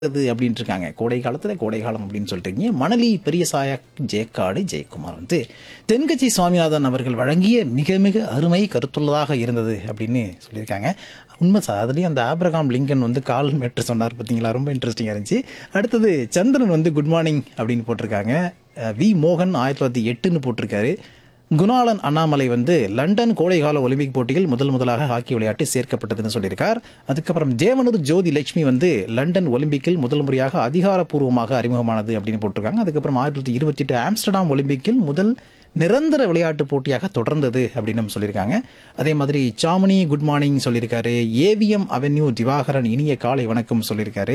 அது அப்படின்ட்டு இருக்காங்க கோடை காலத்தில் கோடை காலம் அப்படின்னு சொல்லிட்டு மணலி பெரியசாயா ஜெயக்காடு ஜெயக்குமார் வந்து தென்கட்சி சுவாமிநாதன் அவர்கள் வழங்கிய மிக மிக அருமை கருத்துள்ளதாக இருந்தது அப்படின்னு சொல்லியிருக்காங்க உண்மை சார் அதுலேயும் அந்த ஆப்ரகாம் லிங்கன் வந்து கால் மேட்ரு சொன்னார் பார்த்தீங்களா ரொம்ப இன்ட்ரெஸ்டிங்காக இருந்துச்சு அடுத்தது சந்திரன் வந்து குட் மார்னிங் அப்படின்னு போட்டிருக்காங்க அஹ் வி மோகன் ஆயிரத்தி தொள்ளாயிரத்தி எட்டுன்னு போட்டிருக்காரு குணாளன் அண்ணாமலை வந்து லண்டன் கோடைகால ஒலிம்பிக் போட்டியில் முதல் முதலாக ஹாக்கி விளையாட்டு சேர்க்கப்பட்டதுன்னு சொல்லியிருக்கார் அதுக்கப்புறம் தேவனூர் ஜோதி லட்சுமி வந்து லண்டன் ஒலிம்பிக்கில் முதல் முறையாக அதிகாரப்பூர்வமாக அறிமுகமானது அப்படின்னு போட்டிருக்காங்க அதுக்கப்புறம் ஆயிரத்தி தொள்ளாயிரத்தி இருபத்தி எட்டு ஆம்ஸ்டர்டாம் ஒலிம்பிக்கில் முதல் நிரந்தர விளையாட்டு போட்டியாக தொடர்ந்தது அப்படின்னு நம்ம சொல்லியிருக்காங்க அதே மாதிரி சாமினி குட் மார்னிங் சொல்லியிருக்காரு ஏவிஎம் அவென்யூ திவாகரன் இனிய காலை வணக்கம் சொல்லியிருக்காரு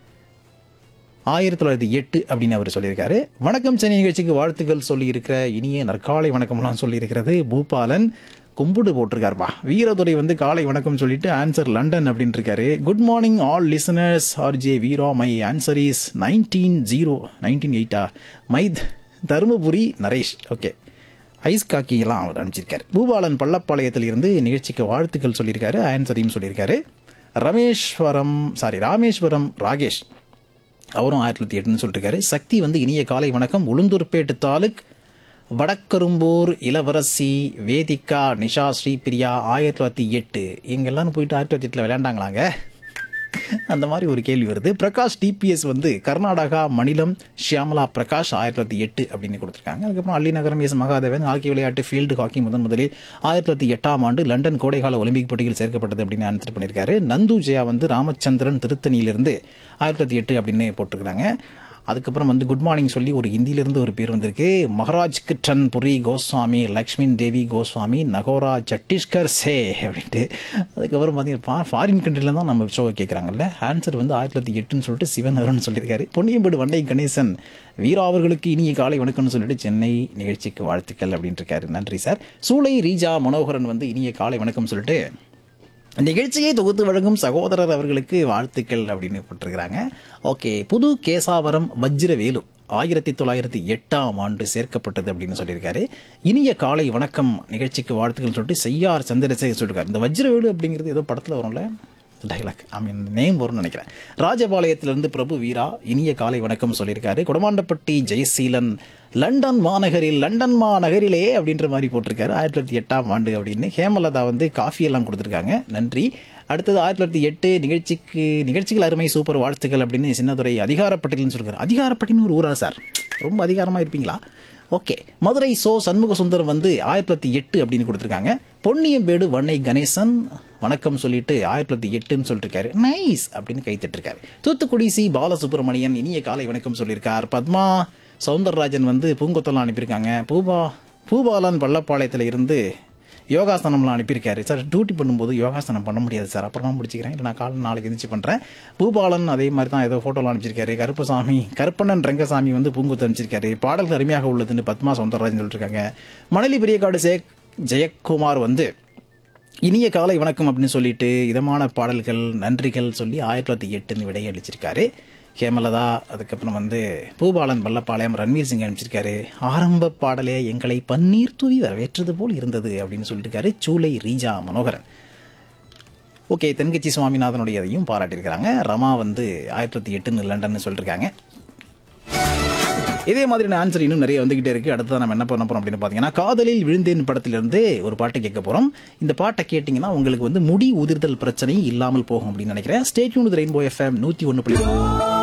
ஆயிரத்தி தொள்ளாயிரத்தி எட்டு அப்படின்னு அவர் சொல்லியிருக்காரு வணக்கம் சென்னை நிகழ்ச்சிக்கு வாழ்த்துக்கள் சொல்லியிருக்கிற இனிய நற்காலை வணக்கம்லாம் சொல்லியிருக்கிறது பூபாலன் கும்பிடு போட்டிருக்காருப்பா வீரதுரை வந்து காலை வணக்கம் சொல்லிட்டு ஆன்சர் லண்டன் அப்படின்னு இருக்காரு good morning all listeners R J Veera my answer is nineteen zero nineteen எயிட்டா மை தருமபுரி நரேஷ் ஓகே ஐஸ் காக்கியெல்லாம் அவர் அனுப்பிச்சிருக்காரு பூபாலன் பள்ளப்பாளையத்தில் இருந்து நிகழ்ச்சிக்கு வாழ்த்துக்கள் சொல்லியிருக்காரு ஆன்சரையும் சொல்லியிருக்காரு ரமேஸ்வரம் சாரி ராமேஸ்வரம் ராகேஷ் அவரும் ஆயிரத்தி தொள்ளாயிரத்தி எட்டுன்னு சொல்லியிருக்காரு சக்தி வந்து இனிய காலை வணக்கம் உளுந்தூர்பேட்டு தாலுக் வடக்கரும்பூர் இளவரசி வேதிகா நிஷா ஸ்ரீபிரியா ஆயிரத்தி தொள்ளாயிரத்தி எட்டு இவங்க எல்லாரும் போயிட்டு ஆயிரத்தி தொள்ளாயிரத்தி எட்டில் விளையாண்டாங்களாங்க அந்த மாதிரி ஒரு கேள்வி வருது பிரகாஷ் டிபிஎஸ் வந்து கர்நாடகா மாநிலம் ஷியாமலா பிரகாஷ் ஆயிரத்தி தொள்ளாயிரத்தி எட்டு அப்படின்னு கொடுத்துருக்காங்க அதுக்கப்புறம் அள்ளி நகரம் எஸ் மகாதேவன் ஹாக்கி விளையாட்டு ஃபீல்டு ஹாக்கி முதன் முதலில் ஆயிரத்தி தொள்ளாயிரத்தி எட்டாம் ஆண்டு லண்டன் கோடைகால ஒலிம்பிக் போட்டியில் சேர்க்கப்பட்டது அப்படின்னு ஆன்சர் பண்ணியிருக்காரு நந்து ஜெயா வந்து ராமச்சந்திரன் திருத்தணியிலிருந்து ஆயிரத்தி தொள்ளாயிரத்தி எட்டு அப்படின்னு போட்டிருக்காங்க அதுக்கப்புறம் வந்து குட் மார்னிங் சொல்லி ஒரு ஹிந்தியிலிருந்து ஒரு பேர் வந்திருக்கு மகாராஜ் கிட்டன் புரி கோஸ்வாமி லக்ஷ்மின் தேவி கோஸ்வாமி நகோரா சத்தீஸ்கர் சே அப்படின்ட்டு அதுக்கப்புறம் பார்த்தீங்கன்னா ஃபாரின் கண்ட்ரில தான் நம்ம ஷோவை கேட்குறாங்கல்ல ஆன்சர் வந்து ஆயிரத்தி தொள்ளாயிரத்தி எட்டுன்னு சொல்லிட்டு சிவன் அருண் சொல்லியிருக்காரு பொன்னியம்பேடு வண்டை கணேசன் வீரா அவர்களுக்கு இனிய காலை வணக்கம்னு சொல்லிட்டு சென்னை நிகழ்ச்சிக்கு வாழ்த்துக்கள் அப்படின்ட்டு இருக்காரு நன்றி சார் சூளை ரீஜா மனோகரன் வந்து இனிய காலை வணக்கம் சொல்லிட்டு நிகழ்ச்சியை தொகுத்து வழங்கும் சகோதரர் அவர்களுக்கு வாழ்த்துக்கள் அப்படின்னு போட்டிருக்கிறாங்க ஓகே புது கேசாவரம் வஜ்ரவேலு ஆயிரத்தி தொள்ளாயிரத்தி எட்டாம் ஆண்டு சேர்க்கப்பட்டது அப்படின்னு சொல்லியிருக்காரு இனிய காலை வணக்கம் நிகழ்ச்சிக்கு வாழ்த்துக்கள் சொல்லிட்டு செய்யார் சந்திரசேகர் சொல்லியிருக்காரு இந்த வஜ்ரவேலு அப்படிங்கிறது ஏதோ படத்தில் வரும்ல டைலாக் ஐ மீன் நேம் வரும்னு நினைக்கிறேன் ராஜபாளையத்திலிருந்து பிரபு வீரா இனிய காலை வணக்கம் சொல்லியிருக்காரு கொடமாண்டப்பட்டி ஜெயசீலன் லண்டன் மாநகரில் லண்டன் மாநகரிலே அப்படின்ற மாதிரி போட்டிருக்காரு ஆயிரத்தி தொள்ளாயிரத்தி எட்டாம் ஆண்டு அப்படின்னு ஹேமலதா வந்து காஃபி எல்லாம் கொடுத்துருக்காங்க நன்றி அடுத்தது ஆயிரத்தி தொள்ளாயிரத்தி எட்டு நிகழ்ச்சிக்கு நிகழ்ச்சிகள் அருமை சூப்பர் வாழ்த்துக்கள் அப்படின்னு சின்னதுரை அதிகாரப்பட்டியல்னு சொல்லிருக்காரு அதிகாரப்பட்டின்னு ஒரு ஊரா சார் ரொம்ப அதிகாரமாக இருப்பீங்களா ஓகே மதுரை சோ சண்முக சுந்தரம் வந்து ஆயிரத்தி தொள்ளாயிரத்தி எட்டு அப்படின்னு கொடுத்துருக்காங்க பொன்னியம்பேடு வண்ணை கணேசன் வணக்கம் சொல்லிட்டு ஆயிரத்தி தொள்ளாயிரத்தி எட்டுன்னு சொல்லிருக்காரு நைஸ் அப்படின்னு கை தட்டிருக்காரு தூத்துக்குடி சி பாலசுப்ரமணியன் இனிய காலை வணக்கம் சொல்லியிருக்கார் பத்மா சவுந்தரராஜன் வந்து பூங்கொத்தெல்லாம் அனுப்பியிருக்காங்க பூபா பூபாலன் பள்ளப்பாளையத்தில் இருந்து யோகாசனம்லாம் அனுப்பியிருக்காரு சார் டியூட்டி பண்ணும்போது யோகாசனம் பண்ண முடியாது சார் அப்புறமா முடிச்சுக்கிறேன் இல்லை நான் காலை நாளைக்கு எந்திரிச்சு பண்ணுறேன் பூபாலன் அதே மாதிரி தான் ஏதோ ஃபோட்டோலாம் அனுப்பிச்சிருக்காரு கருப்பசாமி கருப்பண்ணன் ரங்கசாமி வந்து பூங்குத்து அனுப்பிச்சிருக்காரு பாடல்கள் அருமையாக உள்ளதுன்னு பத்மா சவுந்தரராஜன் சொல்லியிருக்காங்க மணலி பெரியகாடு ஜெய ஜெயக்குமார் வந்து இனிய காலை வணக்கம் அப்படின்னு சொல்லிட்டு இதமான பாடல்கள் நன்றிகள் சொல்லி ஆயிரத்தி தொள்ளாயிரத்தி எட்டுன்னு விடையளிச்சிருக்காரு ஹேமலதா அதுக்கப்புறம் வந்து பூபாலன் பள்ளப்பாளையம் ரன்வீர் சிங் அனுப்பிச்சிருக்காரு ஆரம்ப பாடலே எங்களை பன்னீர் தூவி வரவேற்றது போல் இருந்தது அப்படின்னு சொல்லியிருக்காரு சூலை ரீஜா மனோகரன் ஓகே தென்கட்சி சுவாமிநாதனுடைய அதையும் பாராட்டியிருக்கிறாங்க ரமா வந்து ஆயிரத்தி தொள்ளாயிரத்தி எட்டுன்னு லண்டன்னு சொல்லியிருக்காங்க இதே மாதிரியான ஆன்சர் இன்னும் நிறைய வந்துகிட்டே இருக்கு அடுத்து நம்ம என்ன பண்ண போறோம் அப்படின்னு பார்த்தீங்கன்னா காதலில் விழுந்தேன் படத்திலிருந்து ஒரு பாட்டு கேட்க போறோம் இந்த பாட்டை கேட்டிங்கன்னா உங்களுக்கு வந்து முடி உதிர்தல் பிரச்சனை இல்லாமல் போகும் அப்படின்னு நினைக்கிறேன் ஸ்டேட்யூன் ரெயின்போ எஃப்எம் நூற்றி ஒன்று